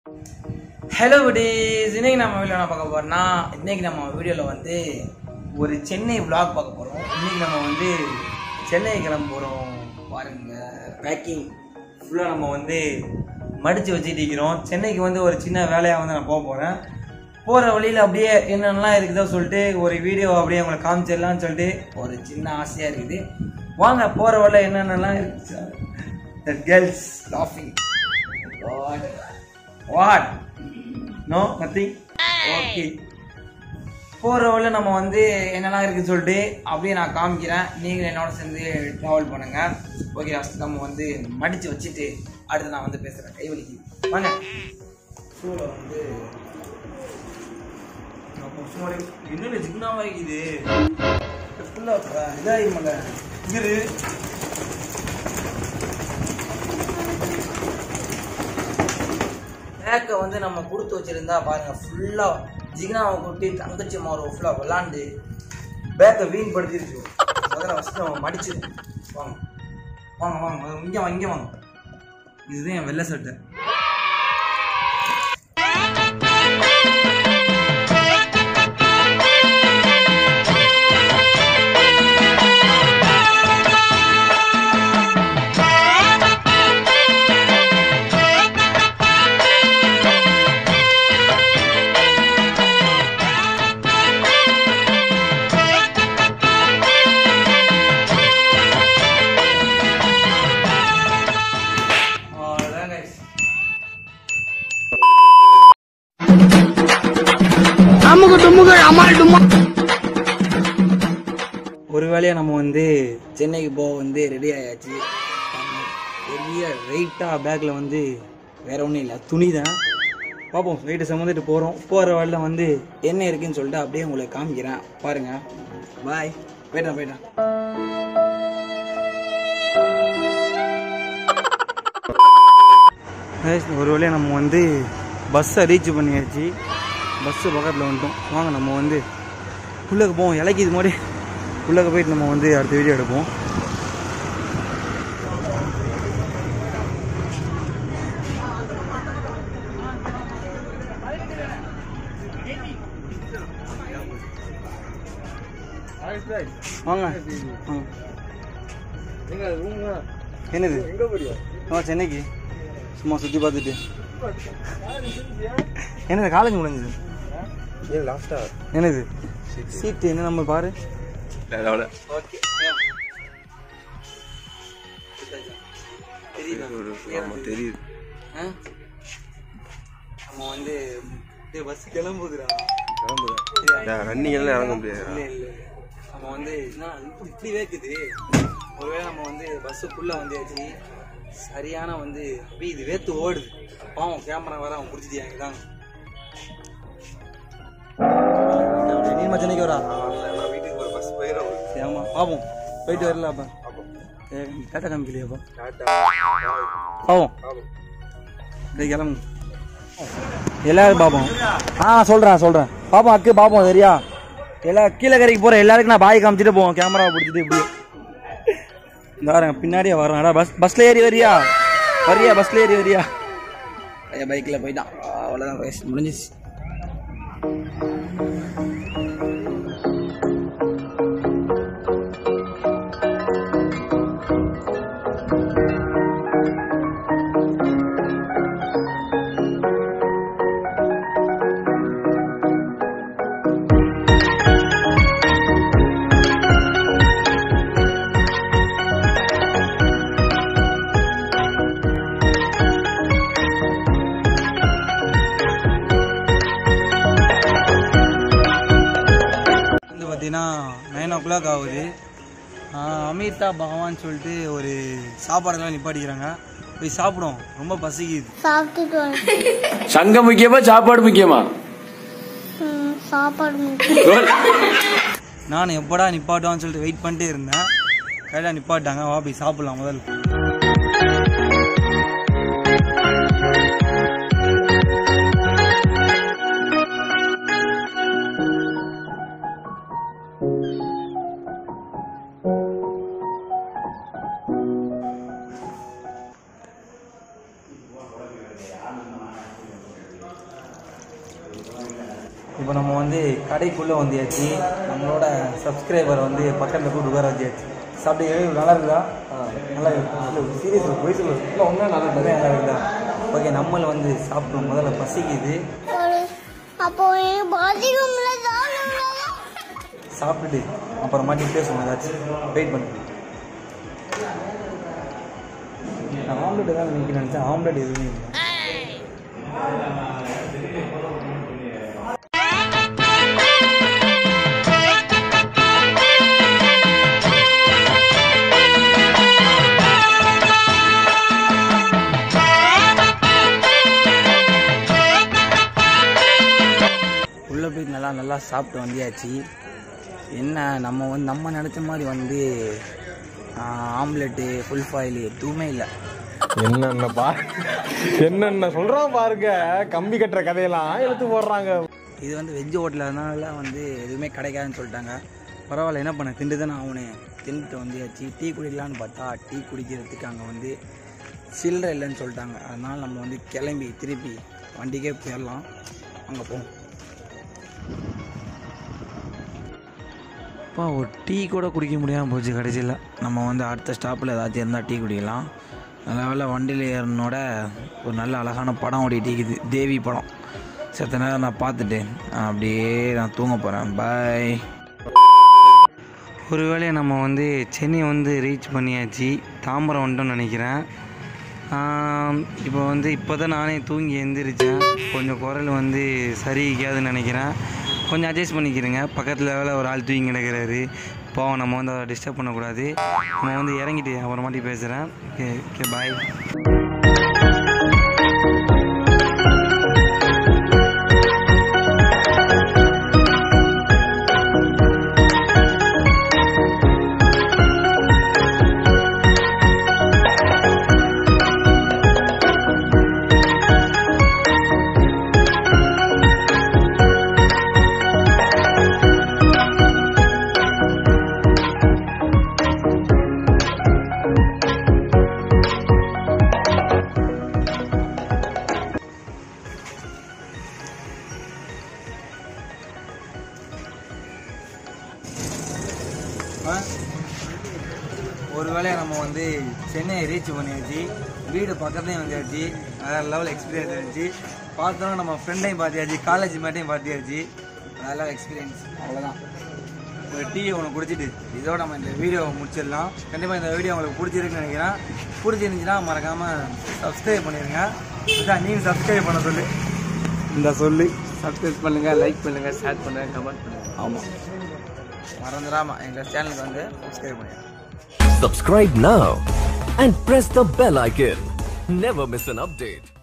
Hello குட்டீஸ் இன்னைக்கு நம்ம வீடியோ என்ன பார்க்க போறோம்னா இன்னைக்கு நம்ம வீடியோவில் வந்து ஒரு சென்னை vlog பார்க்க போகிறோம் இன்னைக்கு நம்ம வந்து சென்னை கிளம்ப போகிறோம் பாருங்க பேக்கிங் ஃபுல்லாக நம்ம வந்து மடித்து வச்சுட்டு இருக்கிறோம் சென்னைக்கு வந்து ஒரு சின்ன வேலையாக வந்து நான் போக போகிறேன் போகிற வழியில் அப்படியே என்னென்னலாம் இருக்குதோ சொல்லிட்டு ஒரு வீடியோ அப்படியே உங்களை காமிச்சிடலாம்னு சொல்லிட்டு ஒரு சின்ன ஆசையாக இருக்குது வாங்க போகிற வழியில் என்னென்னலாம் இருக்கு த கேர்ள்ஸ் லாஃபிங் what what no nothing okay போகிற வழியில் நம்ம வந்து என்னெல்லாம் இருக்குன்னு சொல்லிட்டு அப்படியே நான் காமிக்கிறேன் நீங்கள் என்னோட சேர்ந்து ட்ராவல் பண்ணுங்க ஓகே ஃபஸ்ட் நம்ம வந்து மடித்து வச்சுட்டு அடுத்து நான் வந்து பேசுகிறேன் கைவலிக்கு வாங்க ஷூவில் வந்து என்னென்ன சிக்கனாக இருக்குது ஃபுல்லாக இதாகி மல்ல இரு பேக்கை வந்து நம்ம கொடுத்து வச்சிருந்தா பாருங்க ஃபுல்லாக ஜிக்னாவை கொட்டி தங்கச்சி மாறு ஃபுல்லாக விளாண்டு பேக்கை வீண் படுத்திருக்கு முதல்ல ஃபஸ்ட்டு நம்ம மடிச்சு வாங்க வாங்க வாங்க இங்கே வாங்க இங்கே வாங்க இதுதான் என் வெள்ளை சட்டை அவ்வளோதான் guys. ஒரு வேளையா நம்ம வந்து சென்னைக்கு போக வந்து ரெடி ஆயாச்சு பெரிய வெயிட்டாக பேக்கில் வந்து வேற ஒன்றும் இல்லை துணி தான் பார்ப்போம் வெயிட்டை சுமந்துட்டு போகிறோம் போகிற வழியில் வந்து என்ன இருக்குன்னு சொல்லிட்டு அப்படியே உங்களுக்கு காமிக்கிறேன் பாருங்க பாய் போயிட்டேன் போயிட்டேன் ஒரு வழியாக நம்ம வந்து பஸ்ஸை ரீச் பண்ணியாச்சு பஸ்ஸு பக்கத்தில் வந்துட்டோம் வாங்க நம்ம வந்து உள்ளக்கு போவோம் இலக்கிது மாதிரி உள்ளக்க போயிட்டு நம்ம வந்து அடுத்த வீடியோ எடுப்போம் வாங்க வாங்க. என்னது ஆ சென்னைக்கு சும்மா சுற்றி பார்த்துட்டு என்னது காலேஜ் முடிஞ்சது லாஸ்டா என்னது சீட்டு என்ன நம்ம பாரு ஓகே ஆமா தெரியுது நம்ம வந்து பஸ் கிளம்புதுடா கிளம்புதா ரன்னிங் எல்லாம் இறங்க முடியாது இல்லை இல்லை நம்ம வந்து என்ன இப்படி இப்படி வேக்குது ஒருவேளை நம்ம வந்து பஸ்ஸுக்குள்ளே வந்தாச்சு சரியான வந்து அப்படியே இது வேத்து ஓடுது பாவம் கேமரா வர அவன் பிடிச்சிட்டியாங்க தான் நீ மச்சனைக்கு வரா நான் வீட்டுக்கு ஒரு பஸ் போயிடும் ஆமா பாப்போம் போயிட்டு வரல அப்ப டாட்டா காமிக்கலையாப்பா பாவம் டேய் கிளம்பு எல்லாரும் பாப்போம் ஆ சொல்றேன் சொல்றேன் பாப்போம் அக்கு பாப்போம் சரியா எல்லா கீழே கரைக்கு போற எல்லாருக்கும் நான் பாய் காமிச்சிட்டு போவோம் கேமரா பிடிச்சிட்டு இப்படியே இந்த வரேன் பின்னாடியே வரேன் பஸ் பஸ்ல ஏறி வரியா வரியா பஸ்ல ஏறி வரியா ஐயா பைக்கில் போயிட்டான் அவ்வளோதான் race முடிஞ்சிச்சு வந்து பார்த்தீங்கன்னா நைன் ஓ கிளாக் ஆகுது ஆஹ் அமிர்தா பகவான் சொல்லிட்டு ஒரு சாப்பாடெல்லாம் நிப்பாட்டிக்கிறாங்க போய் சாப்பிடும் ரொம்ப பசிக்குது சாப்பிட்டுட்டு வந்து சங்கம் முக்கியமா சாப்பாடு முக்கியமா ம், சாப்பாடு முக்கியம். நான் எப்படா நிப்பாட்டுவான்னு சொல்லிட்டு வெயிட் பண்ணிட்டே இருந்தேன் கையில் நிப்பாட்டாங்க வா போய் சாப்பிடலாம் முதல்ல இப்போ நம்ம வந்து கடைக்குள்ளே வந்தியாச்சு நம்மளோட சப்ஸ்கிரைபர் வந்து பக்கத்தில் கூட்டு உட்கார வச்சியாச்சு சாப்பிட்டு நல்லா இருக்குதா நல்லா இருக்கு சீரியஸ் போய் சொல்லு இல்லை ஒன்றும் நல்லா இருக்குதா நல்லா இருக்குதா ஓகே நம்மள வந்து சாப்பிட்டோம் முதல்ல பசிக்குது ஒரு அப்போ எனக்கு பாத்ரூம்ல சாப்பிடும்ல சாப்பிட்டுட்டு அப்புறமாட்டி பேசுவோம் ஏதாச்சும் வெயிட் பண்ணு நான் ஆம்லெட் தான் நினைக்க நினச்சேன் ஆம்லெட் எதுவுமே இல்லை உள்ளே போய் நல்லா நல்லா சாப்பிட்டு வந்தியாச்சு என்ன நம்ம வந்து நம்ம நினச்ச மாதிரி வந்து ஆம்லெட்டு ஃபுல் ஃபாயில் எதுவுமே இல்லை என்னென்ன பா என்னென்ன சொல்றான் பாருங்க கம்பி கட்டுற கதையெல்லாம் எடுத்து போடுறாங்க இது வந்து வெஜ் ஹோட்டல்னால வந்து எதுவுமே கிடைக்காதுன்னு சொல்லிட்டாங்க பரவாயில்ல என்ன பண்ண திண்டு தானே ஆகணும் தின்னுட்டு வந்தியாச்சு டீ குடிக்கலான்னு பார்த்தா டீ குடிக்கிறதுக்கு அங்கே வந்து சில்லறை இல்லைன்னு சொல்லிட்டாங்க அதனால் நம்ம வந்து கிளம்பி திருப்பி வண்டிக்கே போயிடலாம் அங்கே போவோம் அப்பா ஒரு டீ கூட குடிக்க முடியாமல் போச்சு கடைசியில் நம்ம வந்து அடுத்த ஸ்டாப்பில் ஏதாச்சும் இருந்தால் டீ குடிக்கலாம் நல்ல வேலை வண்டியில் ஏறினோட ஒரு நல்ல அழகான படம் ஓடிட்டு இருக்குது தேவி படம் செத்த நேரம் நான் பார்த்துட்டு நான் அப்படியே நான் தூங்க போகிறேன் பாய் ஒரு வேளையை நம்ம வந்து சென்னை வந்து ரீச் பண்ணியாச்சு தாம்பரம் வந்துட்டோம்னு நினைக்கிறேன் இப்போ வந்து இப்போ தான் நானே தூங்கி எந்திரிச்சேன் கொஞ்சம் குரல் வந்து சரிக்காதுன்னு நினைக்கிறேன் கொஞ்சம் அட்ஜஸ்ட் பண்ணிக்கிறேங்க பக்கத்தில் வேலை ஒரு ஆள் தூங்கி கிடக்கிறாரு போவோம் நம்ம வந்து அவரை டிஸ்டர்ப் பண்ணக்கூடாது நம்ம வந்து இறங்கிட்டு அப்புறமாட்டி பேசுகிறேன் ஓகே ஓகே பாய் ஒரு வேளையை நம்ம வந்து சென்னையை ரீச் பண்ணியாச்சு வீடு பக்கத்துலேயும் வந்தாச்சு வேறு லெவல் எக்ஸ்பீரியன்ஸ் இருந்துச்சு பார்த்தோம் நம்ம ஃப்ரெண்டையும் பார்த்தியாச்சு காலேஜ் மேட்டையும் பார்த்தியாச்சு வேறு எக்ஸ்பீரியன்ஸ் அவ்வளோதான் ஒரு டீ ஒன்று குடிச்சிட்டு இதோட நம்ம இந்த வீடியோவை முடிச்சிடலாம் கண்டிப்பாக இந்த வீடியோ உங்களுக்கு பிடிச்சிருக்குன்னு நினைக்கிறேன் பிடிச்சிருந்துச்சுன்னா மறக்காமல் சப்ஸ்கிரைப் பண்ணிடுங்க இதான் நீங்கள் சப்ஸ்கிரைப் பண்ண சொல்லு இந்த சொல்லு சப்ஸ்கிரைப் பண்ணுங்க லைக் பண்ணுங்க ஷேர் பண்ணுங்க கமெண்ட் பண்ணுங்க ஆமாம் மறந்துடாமல் எங்கள் சேனலுக்கு வந்து சப்ஸ்கிரைப் பண்ணிடுங்க Subscribe now and press the bell icon. Never miss an update.